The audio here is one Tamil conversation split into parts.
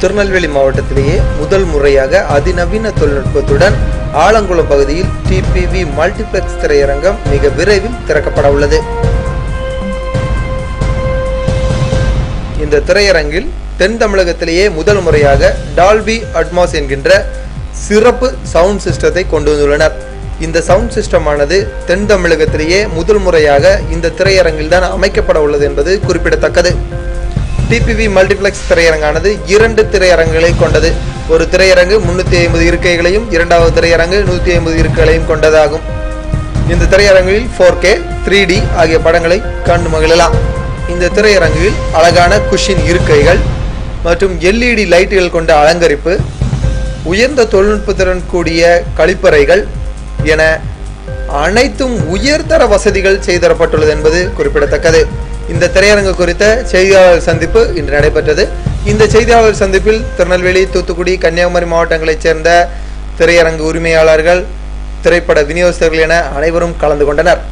திருநெல்வேலி மாவட்டத்திலேயே முதல் முறையாக அதிநவீன தொழில்நுட்பத்துடன் ஆலங்குளம் பகுதியில் டிபிவி மல்டிபிளெக்ஸ் திரையரங்கம் மிக விரைவில் திறக்கப்பட உள்ளது இந்த திரையரங்கில் தென் தமிழகத்திலேயே முதல் முறையாக டால்பி அட்மாஸ் என்கின்ற சிறப்பு சவுண்ட் சிஸ்டத்தை கொண்டு வந்துள்ளனர் இந்த சவுண்ட் சிஸ்டமானது தென் தமிழகத்திலேயே முதல் முறையாக இந்த திரையரங்கில் தான் அமைக்கப்பட உள்ளது என்பது குறிப்பிடத்தக்கது டிபிவி மல்டிப்ளெக்ஸ் திரையரங்கானது இரண்டு திரையரங்குகளை கொண்டது ஒரு திரையரங்கு முன்னூத்தி ஐம்பது இருக்கைகளையும் இரண்டாவது திரையரங்கு நூத்தி ஐம்பது இருக்கைகளையும் கொண்டதாகும் இந்த திரையரங்கில் ஃபோர் கே த்ரீ டி ஆகிய படங்களை கண்டு மகிழலாம் இந்த திரையரங்கில் அழகான குஷின் இருக்கைகள் மற்றும் எல்இடி லைட்டுகள் கொண்ட அலங்கரிப்பு உயர்ந்த தொழில்நுட்பத்துடன் கூடிய கழிப்பறைகள் என அனைத்தும் உயர்தர வசதிகள் செய்தரப்பட்டுள்ளது என்பது குறிப்பிடத்தக்கது இந்த திரையரங்கு குறித்த செய்தியாளர் சந்திப்பு இன்று நடைபெற்றது இந்த செய்தியாளர் சந்திப்பில் திருநெல்வேலி தூத்துக்குடி கன்னியாகுமரி மாவட்டங்களைச் சேர்ந்த திரையரங்கு உரிமையாளர்கள் திரைப்பட விநியோகஸ்தர்கள் என அனைவரும் கலந்து கொண்டனர்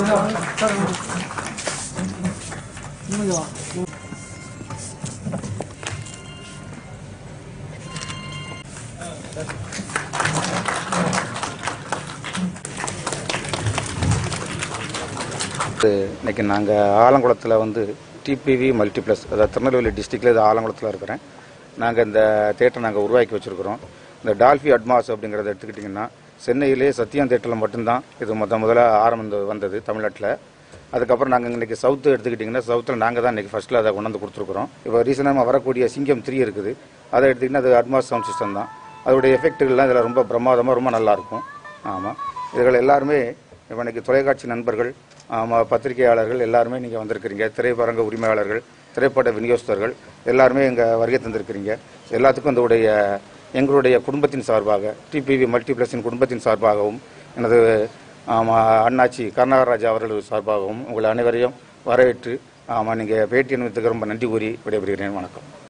இது இன்னைக்கு நாங்கள் ஆலங்குளத்தில் வந்து டிபிவி மல்டிப்ளஸ் அதாவது திருநெல்வேலி டிஸ்ட்ரிக்டில் இது ஆலங்குளத்தில் இருக்கிறேன் நாங்கள் இந்த தேட்டரை நாங்கள் உருவாக்கி வச்சுருக்கிறோம் இந்த டால்ஃபி அட்மாஸ் அப்படிங்கிறத எடுத்துக்கிட்டிங்கன்னா சென்னையிலே சத்யம் தேட்டரில் மட்டும்தான் இது முத முதல்ல ஆரம்பம் வந்தது தமிழ்நாட்டில் அதுக்கப்புறம் நாங்கள் இன்னைக்கு சவுத்து எடுத்துக்கிட்டிங்கன்னா சவுத்தில் நாங்கள் தான் இன்னைக்கு ஃபர்ஸ்ட்டில் அதை கொண்டு வந்து கொடுத்துருக்குறோம் இப்போ ரீசனாக வரக்கூடிய சிங்கம் த்ரீ இருக்குது அதை எடுத்திங்கன்னா அது அட்மாஸ் சவுண்ட் சிஸ்டம் தான் அதோடைய எஃபெக்ட்டுகள்லாம் இதில் ரொம்ப பிரமாதமாக ரொம்ப நல்லாயிருக்கும் ஆமாம் இதுகள் எல்லாருமே இப்போ இன்னைக்கு தொலைக்காட்சி நண்பர்கள் ஆமாம் பத்திரிகையாளர்கள் எல்லாருமே நீங்கள் வந்திருக்கிறீங்க திரைப்பரங்க உரிமையாளர்கள் திரைப்பட விநியோகஸ்தர்கள் எல்லாருமே இங்கே வருகை தந்திருக்கிறீங்க எல்லாத்துக்கும் இதோடைய எங்களுடைய குடும்பத்தின் சார்பாக டிபிவி மல்டிப்ளெக்ஸின் குடும்பத்தின் சார்பாகவும் எனது ஆமாம் அண்ணாச்சி கருணாகராஜா அவர்கள் சார்பாகவும் உங்கள் அனைவரையும் வரவேற்று ஆமாம் நீங்கள் பேட்டி அனுமதித்துக்கு ரொம்ப நன்றி கூறி விடைபெறுகிறேன் வணக்கம்